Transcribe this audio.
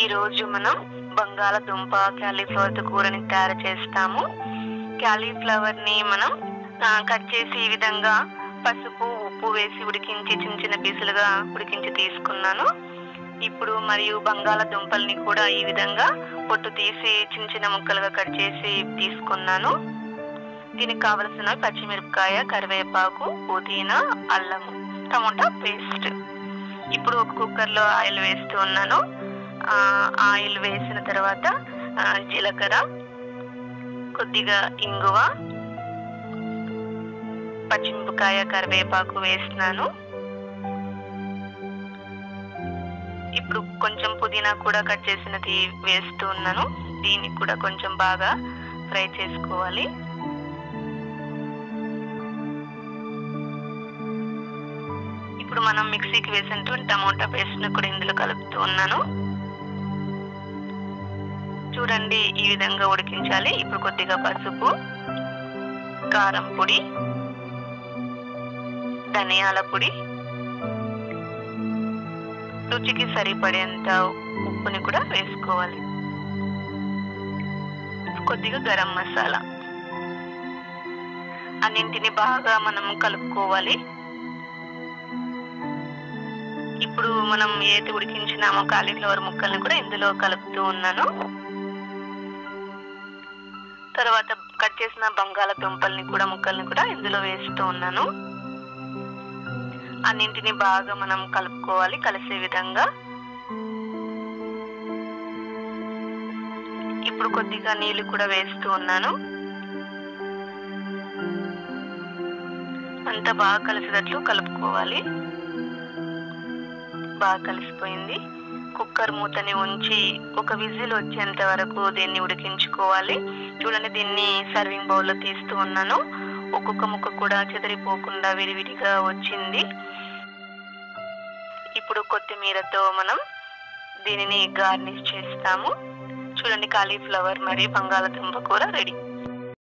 ఈ రోజు మనం బంగాళదుంప క్యాలీఫ్లవర్ తో కూరని తయారు చేస్తాము క్యాలీఫ్లవర్ ని మనం ఆ, కట్ చేసి ఈ విధంగా పసుపు ఉప్పు వేసి ఉడికించి చిన్న చిన్న పీసులుగా ఉడికించి తీసుకున్నాను ఇప్పుడు మరియు బంగాళదుంపల్ని కూడా ఈ విధంగా పొట్టు తీసి చిన్న చిన్న ముక్కలుగా కట్ చేసి తీసుకున్నాను దీనికి కావలసిన పచ్చిమిరపకాయ కరివేపాకు పుదీనా అల్లము టమోటా పేస్ట్ ఇప్పుడు ఒక కుక్కర్లో ఆయిల్ వేస్తూ ఉన్నాను ఆ, ఆయిల్ వేసిన తర్వాత ఆ, జీలకర్ర కొద్దిగా ఇంగువ పచ్చిమిరపకాయ కరివేపాకు వేస్తున్నాను ఇప్పుడు కొంచెం పుదీనా కూడా కట్ చేసినది వేస్తూ ఉన్నాను దీన్ని కూడా కొంచెం బాగా ఫ్రై చేసుకోవాలి ఇప్పుడు మనం మిక్సీకి వేసినటువంటి టమోటా పేస్ట్ ని కూడా ఇందులో కలుపుతూ ఉన్నాను చూడండి ఈ విధంగా ఉడికించాలి ఇప్పుడు కొద్దిగా పసుపు కారం పొడి ధనియాల పొడి రుచికి సరిపడేంత ఉప్పుని కూడా వేసుకోవాలి కొద్దిగా గరం మసాలా అన్నింటిని బాగా మనం కలుపుకోవాలి ఇప్పుడు మనం ఏది ఉడికించినామో కాలీఫ్లవర్ ముక్కల్ని కూడా ఇందులో కలుపుతూ ఉన్నాను తర్వాత కట్ చేసిన బంగాళదుంపల్ని కూడా ముక్కల్ని కూడా ఇందులో వేస్తూ ఉన్నాను అన్నింటిని బాగా మనం కలుపుకోవాలి కలిసే విధంగా ఇప్పుడు కొద్దిగా నీళ్లు కూడా వేస్తూ ఉన్నాను అంతా బాగా కలిసేటట్లు కలుపుకోవాలి బాగా కలిసిపోయింది కుక్కర్ మూతని ఉంచి ఒక విజిల్ వచ్చేంత వరకు దీన్ని ఉడికించుకోవాలి చూడండి దీన్ని సర్వింగ్ బౌల్లో తీస్తూ ఉన్నాను ఒక్కొక్క ముక్క కూడా చెదిరిపోకుండా విడివిడిగా వచ్చింది ఇప్పుడు కొత్తిమీరతో మనం దీనిని గార్నిష్ చేస్తాము చూడండి కాలీఫ్లవర్ మరియు బంగాళదుంప కూర రెడీ